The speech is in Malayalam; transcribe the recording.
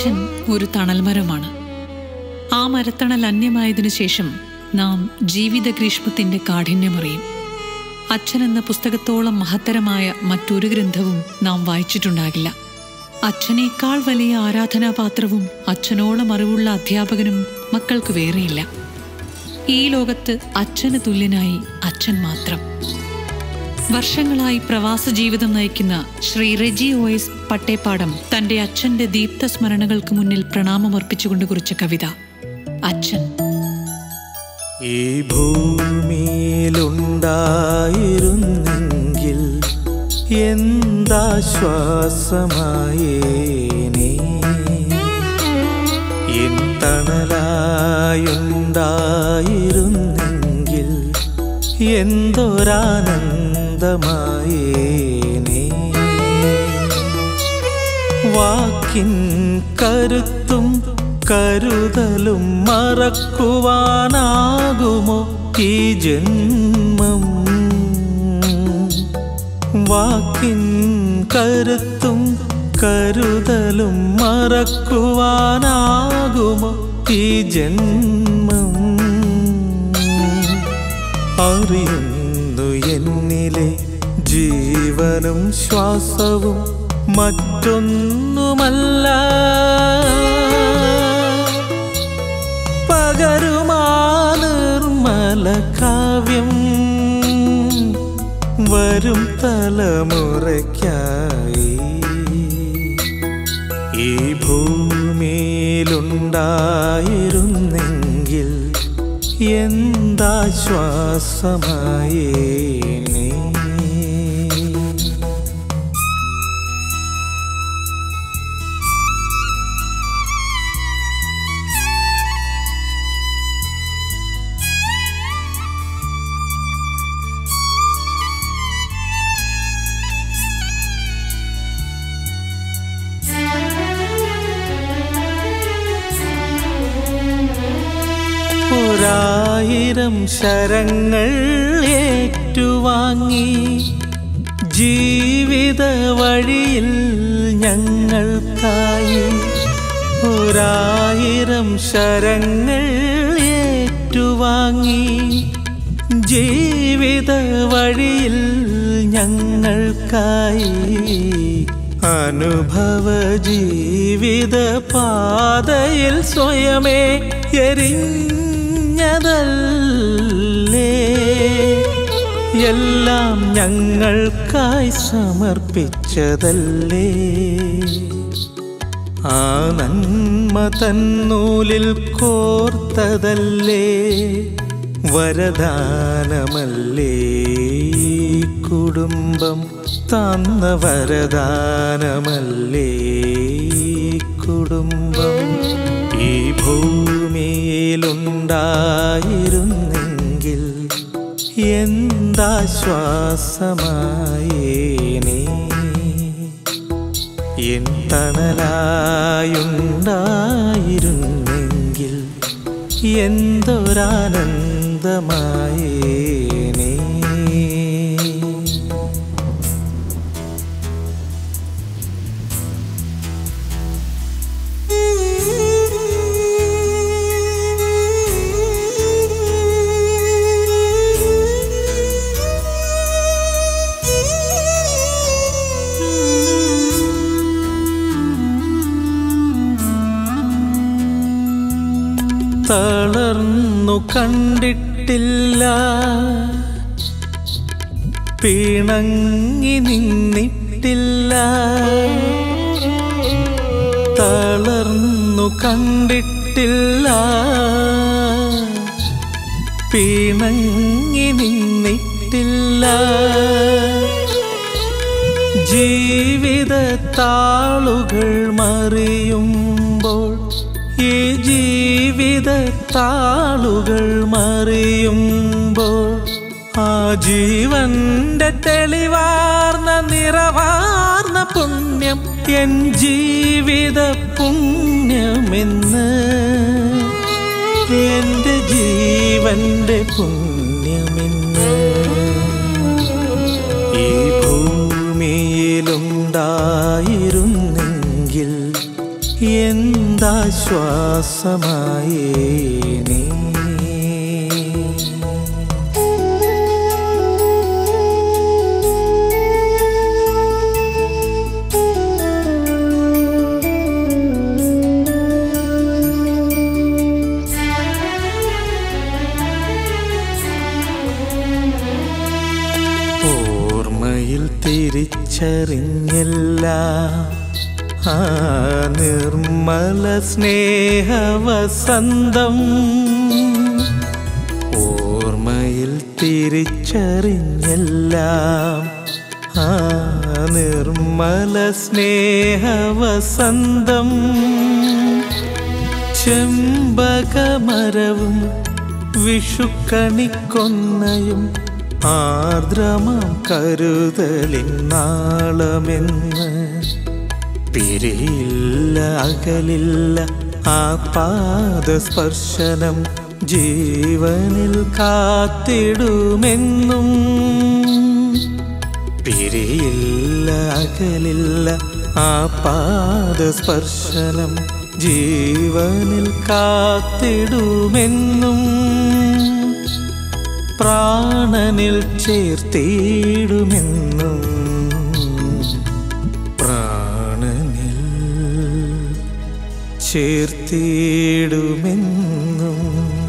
അച്ഛൻ ഒരു തണൽമരമാണ് ആ മരത്തണൽ അന്യമായതിനു ശേഷം നാം ജീവിത ഗ്രീഷ്മത്തിന്റെ കാഠിന്യമറിയും അച്ഛൻ എന്ന പുസ്തകത്തോളം മഹത്തരമായ മറ്റൊരു ഗ്രന്ഥവും നാം വായിച്ചിട്ടുണ്ടാകില്ല അച്ഛനേക്കാൾ വലിയ ആരാധനാപാത്രവും അച്ഛനോളം അറിവുള്ള അധ്യാപകനും മക്കൾക്ക് വേറെയില്ല ഈ ലോകത്ത് അച്ഛന് തുല്യനായി അച്ഛൻ മാത്രം വർഷങ്ങളായി പ്രവാസ ജീവിതം നയിക്കുന്ന ശ്രീ റെജി ഒ എസ് പട്ടേപ്പാടം തന്റെ അച്ഛന്റെ ദീപ്ത സ്മരണകൾക്ക് മുന്നിൽ പ്രണാമമർപ്പിച്ചുകൊണ്ട് കുറിച്ച കവിത അച്ഛൻ ഈ ഭൂമിയിലുണ്ടായിരുന്നെങ്കിൽ എന്താശ്വാസമായേനേ എൻ തണലായുണ്ടായിരുന്നെങ്കിൽ എന്തൊരാനന്ദമായേനേ വാക്കിൻ കരുത്തും കരുതലും മറക്കുവാനാകുമോ ഈ ജന്മം വാക്കിൻ കരുത്തും കരുതലും മറക്കുവാനാകുമോ ഈ ജന്മം അറിയുന്നു എന്നിലെ ജീവനും ശ്വാസവും മറ്റൊന്നുമല്ല പകരുമാ നിർമ്മല കാവ്യം വരും തലമുറയ്ക്കായി ഈ ഭൂമിയിലുണ്ടായിരുന്നെങ്കിൽ എന്താശ്വാസമായേനേ ഒരായിരം ശരങ്ങൾ ഏറ്റുവാങ്ങി ജീവിത വഴിയിൽ ഞങ്ങൾക്കായി ഒരായിരം ശരങ്ങൾ ഏറ്റുവാങ്ങി ജീവിത വഴിയിൽ ഞങ്ങൾക്കായി അനുഭവ ജീവിത പാതയിൽ സ്വയമേ എരിഞ്ഞതല്ലേ എല്ലാം ഞങ്ങൾക്കായി സമർപ്പിച്ചതല്ലേ ആ നന്മ തന്നൂലിൽ കോർത്തതല്ലേ വരദാനമല്ലേ ഈ കുടുംബം തന്ന വരദാനമല്ലേ ഈ കുടുംബം ഈ ഭൂമിയിലുണ്ടായിരുന്നെങ്കിൽ എന്താശ്വാസമായേനേ എൻ തണലായുണ്ടായിരുന്നെങ്കിൽ എന്തൊരാനന്ദമായേനേ തളർന്നു കണ്ടിട്ടില്ല പിണങ്ങി നിന്നിട്ടില്ല തളർന്നു കണ്ടിട്ടില്ല പിണങ്ങി നിന്നിട്ടില്ല ജീവിത താളുകൾ മറിയുമ്പോൾ ഈ ജീവിത താളുകൾ മറിയുമ്പോൾ ആ ജീവന്റെ തെളിവാർന്ന നിറവാർന്ന പുണ്യം എൻ ജീവിത പുണ്യമെന്ന് എന്റെ ജീവന്റെ പുണ്യമെന്ന് ഈ ഭൂമിയിലുണ്ടായിരുന്നെങ്കിൽ എന്താശ്വാസമായേ നീ ഓർമ്മയിൽ തിരിച്ചറിഞ്ഞില്ല ആ നിർമ്മല സ്നേഹവസന്തം ഓർമ്മയിൽ തിരിച്ചറിഞ്ഞില്ല ആ നിർമ്മല സ്നേഹവസന്തം ചെമ്പകമരവും വിഷുക്കണിക്കൊന്നയും ആർദ്രമാം കരുതലിൻ നാളമെന്ന് പിരിയില്ല അകലില്ല ആ പാദസ്പർശനം ജീവനിൽ കാത്തിടുമെന്നും പിരിയില്ല അകലില്ല ആ പാദസ്പർശനം ജീവനിൽ കാത്തിടുമെന്നും പ്രാണനിൽ ചേർത്തിടുമെന്നും പ്രാണനിൽ ചേർത്തിടുമെന്നും